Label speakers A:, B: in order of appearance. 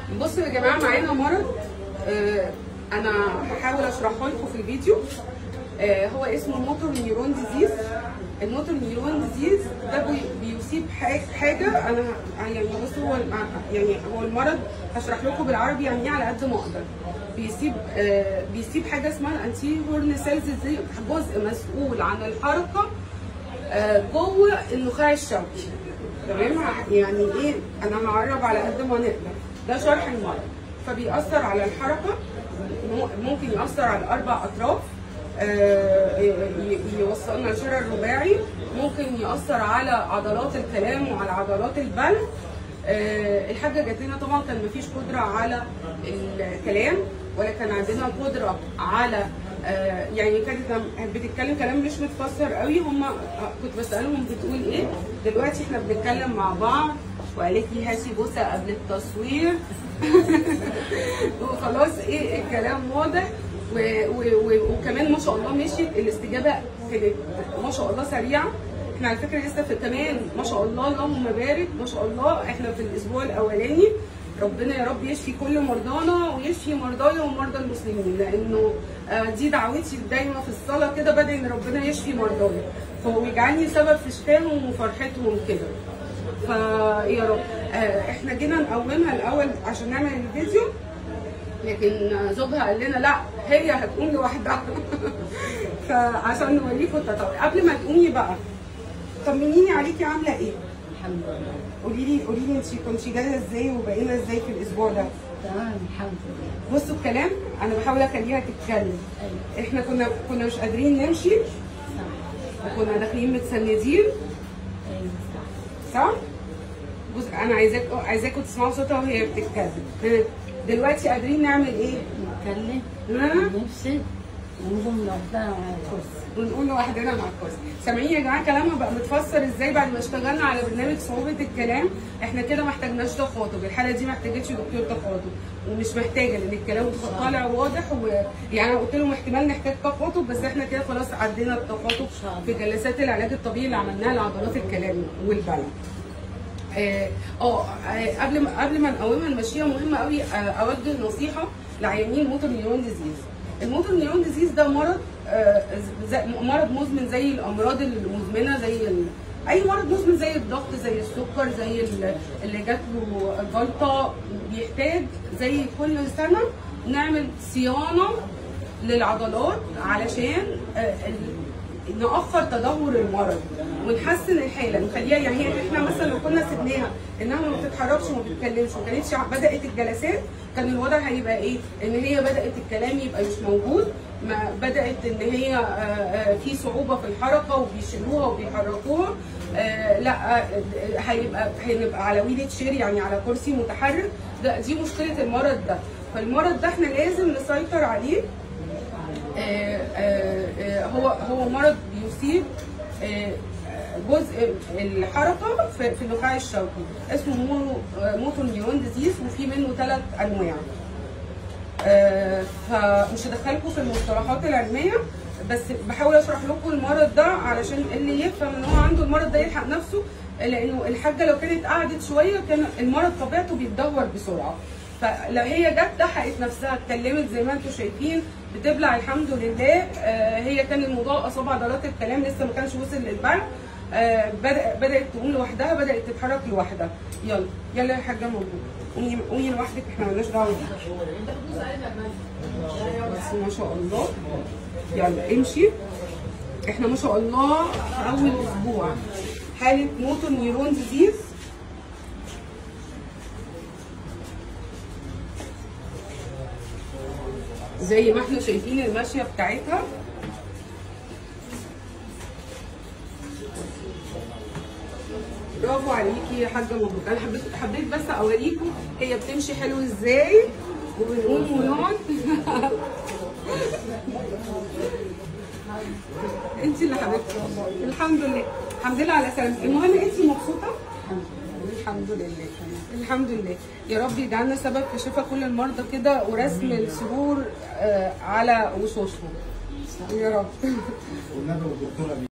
A: بصوا يا جماعه معانا مرض آه، انا هحاول اشرحه لكم في الفيديو آه، هو اسمه موتور نيورون ديزيز الموتور نيورون ديزيز ده بي- بيصيب حاجه حاجه انا يعني بصوا هو الم- يعني هو المرض هشرح لكم بالعربي يعني ايه على قد ما اقدر بيصيب آه، بيصيب حاجه اسمها الانتي هورن سيلز دي جزء مسؤول عن الحركه آه، جوه النخاع الشوكي تمام يعني ايه انا هعرب على قد ما نقدر ده شرح المرض فبيأثر على الحركه م- ممكن يأثر على الاربع اطراف آه، ي- ي- يوصلنا لشلل الرباعي ممكن يأثر على عضلات الكلام وعلى عضلات البلع آه، الحاجه جات لنا طبعا كان مفيش قدره على الكلام ولا كان عندنا قدره على آه، يعني كانت لما بتتكلم كلام مش متفسر قوي هم كنت بسالهم بتقول ايه دلوقتي احنا بنتكلم مع بعض وقالت لي هاتي بوسه قبل التصوير وخلاص ايه الكلام واضح و و و وكمان ما شاء الله مشيت الاستجابه كانت ما شاء الله سريعه احنا على فكره لسه في كمان ما شاء الله اللهم بارك ما شاء الله احنا في الاسبوع الاولاني ربنا يا رب يشفي كل مرضانا ويشفي مرضاي ومرضى المسلمين لانه آه، دي دعوتي دايما في الصلاه كده بدعي ان ربنا يشفي مرضاي فهو يجعلني سبب في شفاهم وفرحتهم كده فيا رب آه، احنا جينا نقومها الاول عشان نعمل الفيديو لكن زوجها قال لنا لا هي هتقوم لوحدها فعشان نوريكم التطور قبل ما تقومي بقى طمنيني عليكي عامله ايه
B: الحمد لله
A: قولي لي قولي لي انت كنتي جاهزه ازاي وبقينا ازاي في الاسبوع ده
B: تمام الحمد لله
A: بصوا الكلام انا بحاول اخليها تتكلم
B: ايوه
A: احنا كنا كنا مش قادرين نمشي
B: صح
A: وكنا داخلين متسندين
B: ايوه صح
A: صح بص انا عايزاك عايزاكم تسمعوا صوتها وهي بتتكلم دلوقتي قادرين نعمل ايه
B: نتكلم
A: ها؟
B: نفسي ونقوم لوحدنا على الكرسي
A: ونقول لوحدنا مع الكورس سامعين يا جماعه كلامها بقى متفسر ازاي بعد ما اشتغلنا على برنامج صعوبه الكلام احنا كده ما احتاجناش تخاطب الحاله دي ما احتاجتش دكتور تخاطب ومش محتاجه لان الكلام طالع واضح ويعني انا قلت لهم احتمال نحتاج تخاطب بس احنا كده خلاص عدينا التخاطب
B: شاء الله.
A: في جلسات العلاج الطبيعي اللي عملناها لعضلات الكلام والبلع اه آه، آه، قبل ما قبل ما نقومها نمشيها مهمه قوي آه، اوجه نصيحه لعيانين موتور نيورون ديزيز الموتور نيورون ديزيز ده مرض آه، زي- مرض مزمن زي الامراض المزمنه زي ال... اي مرض مزمن زي الضغط زي السكر زي ال- اللي جات له جلطه بيحتاج زي كل سنه نعمل صيانه للعضلات علشان آه، ال- نأخر تدهور المرض ونحسن الحاله نخليها يعني هي احنا مثلا لو كنا سيبناها انها ما بتتحركش وما بتتكلمش وما كانتش بدات الجلسات كان الوضع هيبقى ايه؟ ان هي بدات الكلام يبقى مش موجود ما بدات ان هي آه، آه، في صعوبه في الحركه وبيشيلوها وبيحركوها آه، لا آه، هيبقى هنبقى على ويلة شير يعني على كرسي متحرك ده دي مشكله المرض ده فالمرض ده احنا لازم نسيطر عليه آه، آه، آه، هو هو مرض بيصيب آه، جزء الحركه في في النخاع الشوكي اسمه مونو- آه، موتور نيورون ديزيز وفي منه ثلاث انواع آه، فمش هدخلكم في المصطلحات العلميه بس بحاول اشرح لكم المرض ده علشان اللي يفهم ان هو عنده المرض ده يلحق نفسه لانه الحاجه لو كانت قعدت شويه كان المرض طبيعته بيتدهور بسرعه فلو هي جت لحقت نفسها اتكلمت زي ما انتم شايفين بتبلع الحمد لله آه، هي كان الموضوع اصاب عضلات الكلام لسه ما كانش وصل للبلع آه، بدأ بدات تقوم لوحدها بدات تتحرك لوحدها يلا يلا يا حاجه موجود قومي قومي لوحدك احنا مالناش دعوه بيكي بس ما شاء الله يلا امشي احنا ما شاء الله في اول اسبوع حاله موتور نيورون ديزيز زي ما احنا شايفين الماشيه بتاعتها برافو عليكي يا حاجه مبروك انا حبيت حبيت بس اوريكم هي بتمشي حلو ازاي وبنقوم ونقعد انت اللي حبيبتي والله الحمد لله الحمد لله على سلامتك المهم انت مبسوطه الحمد لله الحمد لله يا رب يجعلنا سبب في شفاء كل المرضى كده ورسم السرور آه، على وشوشهم يا رب
C: والنبي والدكتوره